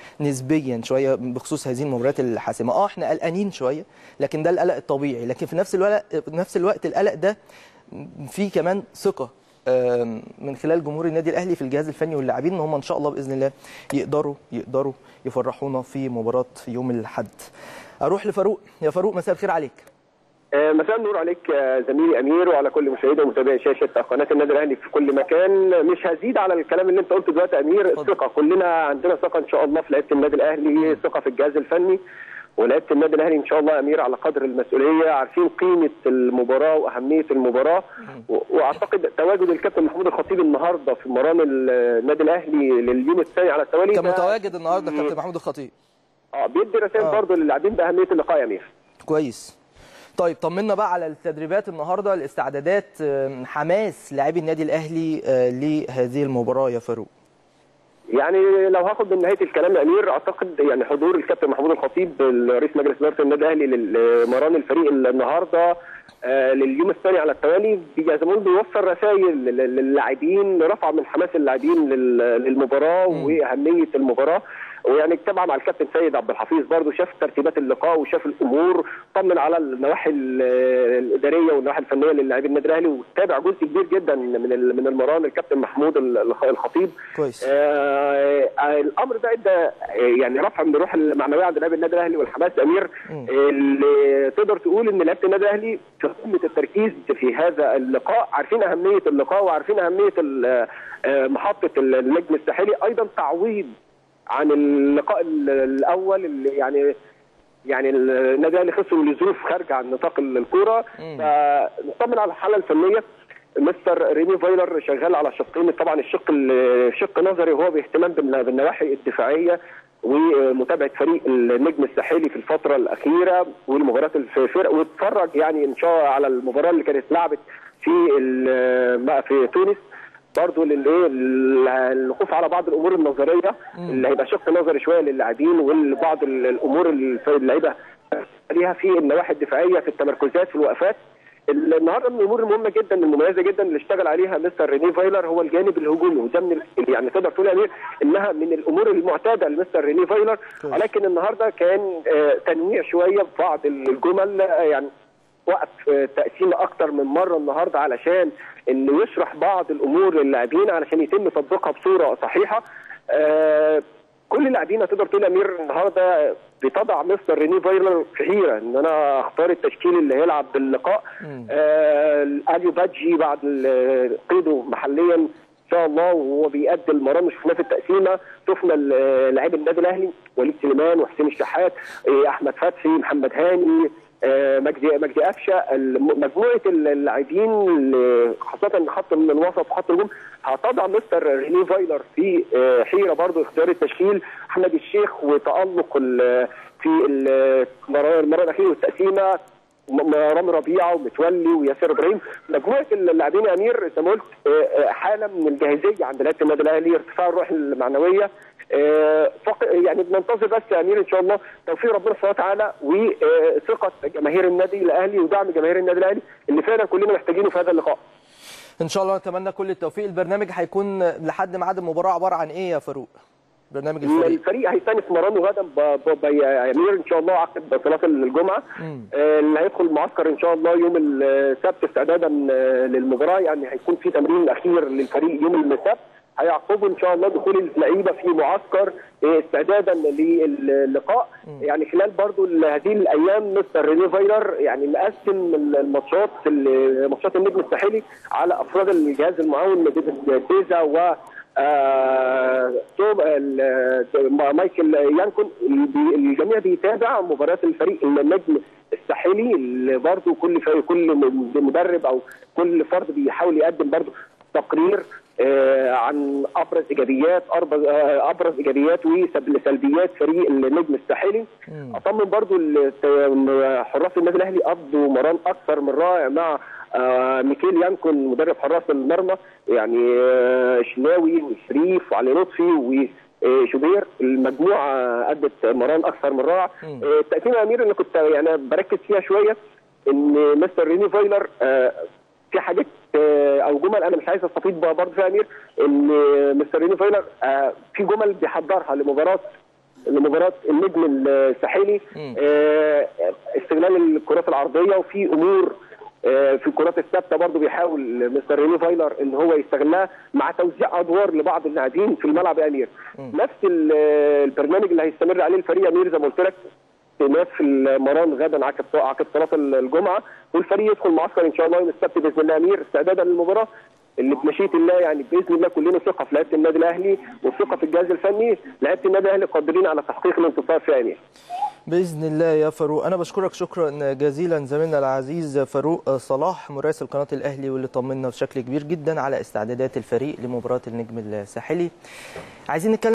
نسبيا شويه بخصوص هذه المباريات الحاسمه اه احنا قلقانين شويه لكن ده القلق الطبيعي لكن في نفس الوقت في نفس الوقت القلق ده في كمان ثقه آم، من خلال جمهور النادي الاهلي في الجهاز الفني واللاعبين ان هم ان شاء الله باذن الله يقدروا يقدروا يفرحونا في مباراه يوم الاحد اروح لفاروق يا فاروق مساء الخير عليك آه، مساء النور عليك آه، زميلي امير وعلى كل مشاهدي ومتابعي شاشه قناه النادي الاهلي في كل مكان مش هزيد على الكلام اللي انت قلته دلوقتي يا امير اتفضل. الثقه كلنا عندنا ثقه ان شاء الله في لعيبه النادي الاهلي ثقه في الجهاز الفني ولعيبه النادي الاهلي ان شاء الله يا امير على قدر المسؤوليه عارفين قيمه المباراه واهميه المباراه و- واعتقد تواجد الكابتن محمود الخطيب النهارده في مران النادي الاهلي لليوم الثاني على التوالي كان ده- متواجد النهارده كابتن محمود الخطيب اه بيدي رسائل آه. برضه للاعبين باهميه اللقاء يا امير كويس طيب طمنا بقى على التدريبات النهارده الاستعدادات آم، حماس لاعبي النادي الاهلي آه، لهذه المباراه يا فاروق يعني لو هاخد من نهايه الكلام يا امير اعتقد يعني حضور الكابتن محمود الخطيب رئيس مجلس اداره النادي الاهلي لمران الفريق النهارده آه، لليوم الثاني على التوالي بي- زي ما بنقول بيوصل رسائل لل- للاعبين رفع من حماس اللاعبين لل- للمباراه واهميه المباراه ويعني اتبع مع الكابتن سيد عبد الحفيظ برضه شاف ترتيبات اللقاء وشاف الامور طمن على النواحي ال- الاداريه والنواحي الفنيه للاعبين النادي الاهلي وتابع جزء كبير جدا من ال- من المران الكابتن محمود الخ- الخطيب كويس آه آه، الامر ده ادى آه، يعني رفع من الروح المعنويه عند لاعبي النادي الاهلي والحماس يا امير مم. اللي تقدر تقول ان لعيبه النادي الاهلي في قمه التركيز في هذا اللقاء عارفين اهميه اللقاء وعارفين اهميه ال- آه، محطه النجم الساحلي ايضا تعويض عن اللقاء ال- الاول اللي يعني يعني النادي الاهلي خسر لظروف خارجه عن نطاق الكوره مم. فنطمن على الحاله الفنيه مستر ريني فايلر شغال على شقين طبعا الشق ال- شق نظري هو باهتمام بالن- بالنواحي الدفاعيه ومتابعه فريق النجم الساحلي في الفتره الاخيره والمباريات الفرق واتفرج يعني ان شاء الله على المباراه اللي كانت لعبت في ال- في تونس برضه للايه الوقوف على بعض الامور النظريه اللي هيبقى شق نظري شويه للاعبين وبعض ال- الامور اللي اللعيبه ليها في النواحي الدفاعيه في التمركزات في الوقفات النهارده من الامور المهمه جدا المميزه جدا اللي اشتغل عليها مستر ريني فايلر هو الجانب الهجومي وده من ال- يعني تقدر تقول يا امير انها من الامور المعتاده لمستر ريني فايلر كويس. ولكن النهارده كان آه، تنويع شويه في بعض الجمل آه، يعني وقت آه، تقسيمه اكتر من مره النهارده علشان انه يشرح بعض الامور للاعبين علشان يتم تطبيقها بصوره صحيحه آه، كل اللاعبين تقدر تقول يا امير النهارده بتضع مستر ريني فايلر في حيره ان انا اختار التشكيل اللي هيلعب باللقاء مم. آه اليو بادجي بعد ال- قيده محليا ان شاء الله وهو بيأدي المران وشفناه في التقسيمه شفنا ال- لاعبي النادي الاهلي وليد سليمان وحسين الشحات آه، احمد فتحي محمد هاني آه، مجدي مجدي قفشه الم- مجموعه اللاعبين اللي خاصه خط من الوسط وخط الهجوم هتضع مستر ريني فايلر في آه، حيره برضه اختيار التشكيل احمد الشيخ وتالق ال- في المره المره الاخيره والتقسيمه م- رامي ربيعه ومتولي وياسر ابراهيم مجموعه اللاعبين يا امير زي ما قلت آه، آه، حاله من الجاهزيه عند لعيبه النادي الاهلي ارتفاع الروح المعنويه آه، فق- يعني بننتظر بس يا امير ان شاء الله توفيق ربنا سبحانه وتعالى وثقه جماهير النادي الاهلي ودعم جماهير النادي الاهلي اللي فعلا كلنا محتاجينه في هذا اللقاء. ان شاء الله نتمنى كل التوفيق البرنامج هيكون لحد ميعاد المباراه عباره عن ايه يا فاروق برنامج الفريق الفريق هيستأنف مرانه غدا ب- ب- ب- يا امير ان شاء الله عقب صلاه الجمعه مم. آه، اللي هيدخل المعسكر ان شاء الله يوم السبت استعدادا آه، للمباراه يعني هيكون في تمرين اخير للفريق يوم السبت هيعقبه ان شاء الله دخول اللعيبه في معسكر آه، استعدادا للقاء يعني خلال برضو ال- هذه الايام مستر ريني فايلر يعني مقسم الماتشات ال- ماتشات النجم الساحلي على افراد الجهاز المعاون مدينه تيزا و آه، توم ال- ما- مايكل يانكون البي- الجميع بيتابع مباريات الفريق النجم الساحلي اللي برضه كل فريق كل مدرب او كل فرد بيحاول يقدم برضه تقرير آه، عن ابرز ايجابيات ابرز آه، ابرز ايجابيات وسلبيات فريق النجم الساحلي مم. اطمن برضو ال- حراس النادي الاهلي قضوا مران اكثر من رائع مع آه، ميكيل يانكون مدرب حراس المرمى يعني آه، شناوي وشريف وعلي لطفي وشوبير المجموعه ادت مران اكثر من رائع مم. آه، التقسيمه يا امير اللي كنت يعني بركز فيها شويه ان مستر ريني فايلر آه، في حاجات آه، او جمل انا مش عايز استفيض برضه فيها يا امير ان مستر ريني فايلر آه، في جمل بيحضرها لمباراه لمباراه النجم الساحلي آه، استغلال الكرات العرضيه وفي امور آه، في الكرات الثابته برضه بيحاول مستر ريني فايلر ان هو يستغلها مع توزيع ادوار لبعض اللاعبين في الملعب يا امير نفس ال- البرنامج اللي هيستمر عليه الفريق يا امير زي ما قلت لك استئناف في المران غدا عقب عقب صلاه الجمعه والفريق يدخل معسكر ان شاء الله يوم السبت باذن الله يا امير استعدادا للمباراه اللي بمشيئه الله يعني باذن الله كلنا ثقه في لعيبه النادي الاهلي وثقه في الجهاز الفني لعيبه النادي الاهلي قادرين على تحقيق الانتصار في امير باذن الله يا فاروق انا بشكرك شكرا جزيلا زميلنا العزيز فاروق صلاح مراسل قناه الاهلي واللي طمنا بشكل كبير جدا على استعدادات الفريق لمباراه النجم الساحلي عايزين نتكلم